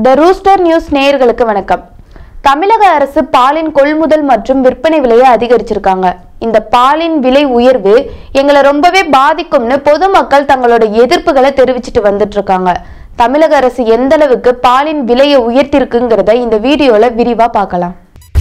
த rooster news நேயர்களுக்கு வணக்கம் தமிழக அரசு பாலின் கொள்முதல் மற்றும் விற்பனை விலையை அதிகரிச்சிருக்காங்க இந்த பாலின் விலை உயர்வு எங்களை ரொம்பவே பாதிக்கும்னு பொதுமக்கள் தங்களோட எதிர்ப்புகளை தெரிவிச்சிட்டு வந்துட்டு இருக்காங்க தமிழக அரசு எந்த அளவுக்கு பாலின் விலையை உயர்த்திருக்குங்கிறத இந்த வீடியோல விரிவா பார்க்கலாம்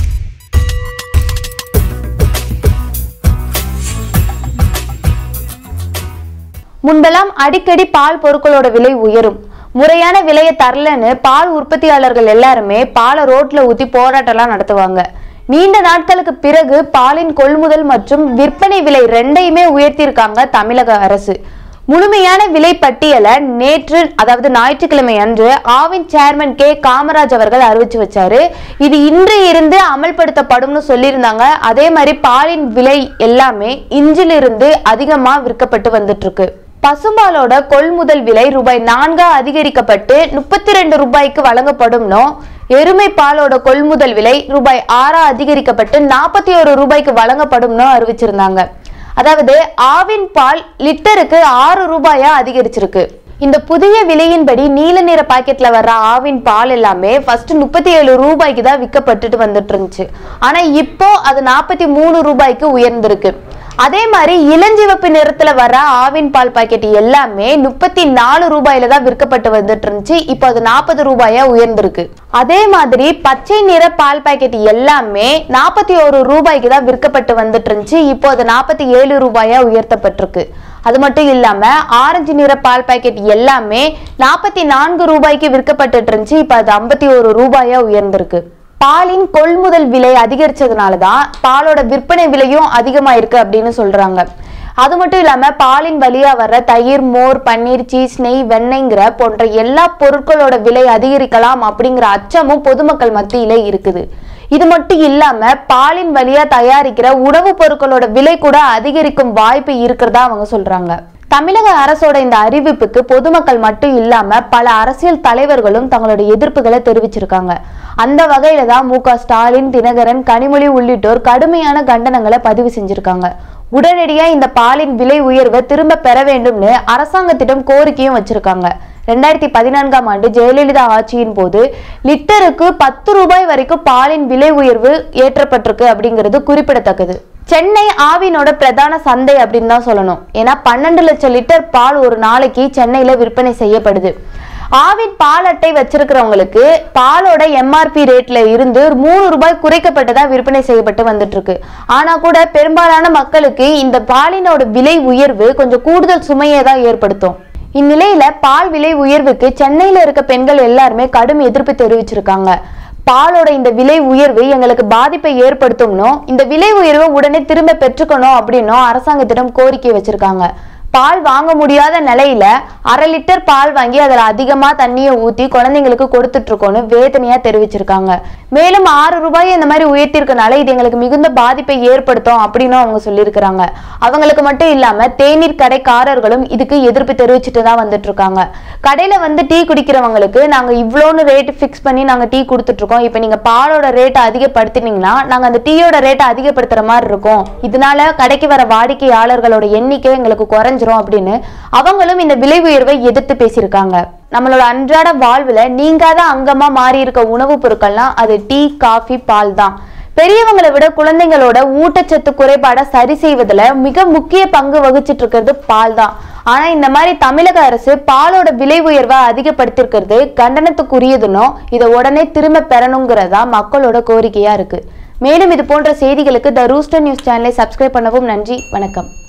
முன்பெல்லாம் அடிக்கடி பால் பொருட்களோட விலை உயரும் முறையான விலையை தரலன்னு பால் உற்பத்தியாளர்கள் எல்லாருமே பாலை ரோட்ல ஊத்தி போராட்டம்லாம் நடத்துவாங்க நீண்ட நாட்களுக்கு பிறகு பாலின் கொள்முதல் மற்றும் விற்பனை விலை ரெண்டையுமே உயர்த்தியிருக்காங்க தமிழக அரசு முழுமையான விலை பட்டியலை நேற்று அதாவது ஞாயிற்றுக்கிழமை அன்று ஆவின் சேர்மன் கே காமராஜ் அவர்கள் அறிவிச்சு வச்சாரு இது இன்று இருந்து அமல்படுத்தப்படும்னு சொல்லியிருந்தாங்க அதே மாதிரி பாலின் விலை எல்லாமே இன்றிலிருந்து அதிகமா விற்கப்பட்டு வந்துட்டு இருக்கு பசும்பாலோட கொள்முதல் விலை ரூபாய் நான்கா அதிகரிக்கப்பட்டு முப்பத்தி ரெண்டு ரூபாய்க்கு வழங்கப்படும்னோ எருமை பாலோட கொள்முதல் விலை ரூபாய் ஆறா அதிகரிக்கப்பட்டு நாற்பத்தி ஒரு ரூபாய்க்கு வழங்கப்படும்னு அறிவிச்சிருந்தாங்க அதாவது ஆவின் பால் லிட்டருக்கு ஆறு ரூபாயா அதிகரிச்சிருக்கு இந்த புதிய விலையின்படி நீல நிற பாக்கெட்ல வர்ற ஆவின் பால் எல்லாமே ஃபர்ஸ்ட் முப்பத்தி ஏழு ரூபாய்க்கு தான் விற்கப்பட்டுட்டு வந்துட்டு இருந்துச்சு ஆனா இப்போ அது நாற்பத்தி மூணு ரூபாய்க்கு உயர்ந்திருக்கு அதே மாதிரி இளஞ்சிவப்பு நிறத்துல வர ஆவின் பால் பாக்கெட் எல்லாமே முப்பத்தி நாலு ரூபாயில தான் விற்கப்பட்டு வந்துட்டு இருந்துச்சு இப்போ அது நாற்பது ரூபாயா உயர்ந்திருக்கு அதே மாதிரி பச்சை நிற பால் பாக்கெட் எல்லாமே நாற்பத்தி ஒரு ரூபாய்க்கு தான் விற்கப்பட்டு வந்துட்டு இருந்துச்சு இப்போ அது நாற்பத்தி ஏழு ரூபாயா உயர்த்தப்பட்டிருக்கு அது மட்டும் இல்லாம ஆரஞ்சு நிற பால் பாக்கெட் எல்லாமே நாற்பத்தி நான்கு ரூபாய்க்கு விற்கப்பட்டுட்டு இருந்துச்சு இப்போ அது ஐம்பத்தி ஒரு ரூபாயா உயர்ந்திருக்கு பாலின் கொள்முதல் விலை அதிகரிச்சதுனால தான் பாலோட விற்பனை விலையும் அதிகமாயிருக்கு அப்படின்னு சொல்றாங்க அது மட்டும் இல்லாம பாலின் வழியா வர்ற தயிர் மோர் பன்னீர் சீஸ் நெய் வெண்ணெய்ங்கிற போன்ற எல்லா பொருட்களோட விலை அதிகரிக்கலாம் அப்படிங்கிற அச்சமும் பொதுமக்கள் மத்தியிலே இருக்குது இது மட்டும் இல்லாம பாலின் வழியா தயாரிக்கிற உணவுப் பொருட்களோட விலை கூட அதிகரிக்கும் வாய்ப்பு இருக்கிறதா அவங்க சொல்றாங்க தமிழக அரசோட இந்த அறிவிப்புக்கு பொதுமக்கள் மட்டும் இல்லாம பல அரசியல் தலைவர்களும் தங்களோட எதிர்ப்புகளை தெரிவிச்சிருக்காங்க அந்த வகையில தான் மு க ஸ்டாலின் தினகரன் கனிமொழி உள்ளிட்டோர் கடுமையான கண்டனங்களை பதிவு செஞ்சிருக்காங்க உடனடியா இந்த பாலின் விலை உயர்வை திரும்ப பெற வேண்டும்னு அரசாங்கத்திடம் கோரிக்கையும் வச்சிருக்காங்க ரெண்டாயிரத்தி பதினான்காம் ஆண்டு ஜெயலலிதா ஆட்சியின் போது லிட்டருக்கு பத்து ரூபாய் வரைக்கும் பாலின் விலை உயர்வு ஏற்றப்பட்டிருக்கு அப்படிங்கிறது குறிப்பிடத்தக்கது சென்னை ஆவினோட பிரதான சந்தை அப்படின்னு தான் சொல்லணும் ஏன்னா பன்னெண்டு லட்சம் லிட்டர் பால் ஒரு நாளைக்கு சென்னையில விற்பனை செய்யப்படுது ஆவின் பால் அட்டை வச்சிருக்கிறவங்களுக்கு பாலோட எம்ஆர்பி ரேட்ல இருந்து மூணு ரூபாய் குறைக்கப்பட்டதா விற்பனை செய்யப்பட்டு வந்துட்டு இருக்கு ஆனா கூட பெரும்பாலான மக்களுக்கு இந்த பாலினோட விலை உயர்வு கொஞ்சம் கூடுதல் சுமையை தான் ஏற்படுத்தும் இந்நிலையில பால் விலை உயர்வுக்கு சென்னையில இருக்க பெண்கள் எல்லாருமே கடும் எதிர்ப்பு தெரிவிச்சிருக்காங்க பாலோட இந்த விலை உயர்வு எங்களுக்கு பாதிப்பை ஏற்படுத்தும்னோ இந்த விலை உயர்வை உடனே திரும்ப பெற்றுக்கணும் அப்படின்னும் அரசாங்கத்திடம் கோரிக்கை வச்சிருக்காங்க பால் வாங்க முடியாத நிலையில அரை லிட்டர் பால் வாங்கி அதுல அதிகமா தண்ணியை ஊத்தி குழந்தைங்களுக்கு கொடுத்துட்டு இருக்கோம்னு வேதனையா தெரிவிச்சிருக்காங்க மேலும் ஆறு ரூபாய் இந்த மாதிரி உயர்த்திருக்கனால இது எங்களுக்கு மிகுந்த பாதிப்பை ஏற்படுத்தும் அப்படின்னு அவங்க சொல்லியிருக்கிறாங்க அவங்களுக்கு மட்டும் இல்லாம தேநீர் கடைக்காரர்களும் இதுக்கு எதிர்ப்பு தெரிவிச்சுட்டு தான் வந்துட்டு இருக்காங்க கடையில வந்து டீ குடிக்கிறவங்களுக்கு நாங்க இவ்வளோன்னு ரேட் ஃபிக்ஸ் பண்ணி நாங்க டீ கொடுத்துட்டு இருக்கோம் இப்போ நீங்க பாலோட ரேட்டை அதிகப்படுத்தினீங்கன்னா நாங்க அந்த டீயோட ரேட்டை அதிகப்படுத்துற மாதிரி இருக்கும் இதனால கடைக்கு வர வாடிக்கையாளர்களோட எண்ணிக்கை எங்களுக்கு குறைஞ்சிரும் அப்படின்னு அவங்களும் இந்த விலை உயர்வை எதிர்த்து பேசியிருக்காங்க நம்மளோட அன்றாட வாழ்வுல நீங்காத அங்கமா மாறி இருக்க உணவுப் பொருட்கள்லாம் அது டீ காஃபி பால் தான் பெரியவங்களை விட குழந்தைங்களோட ஊட்டச்சத்து குறைபாடை சரி செய்வதுல மிக முக்கிய பங்கு வகிச்சிட்டு இருக்கிறது பால் தான் ஆனா இந்த மாதிரி தமிழக அரசு பாலோட விலை உயர்வை அதிகப்படுத்திருக்கிறது கண்டனத்துக்குரியதுனோ இதை உடனே திரும்ப பெறணுங்கிறதா மக்களோட கோரிக்கையா இருக்கு மேலும் இது போன்ற செய்திகளுக்கு த ரூஸ்டர் நியூஸ் சேனலை சப்ஸ்கிரைப் பண்ணவும் நன்றி வணக்கம்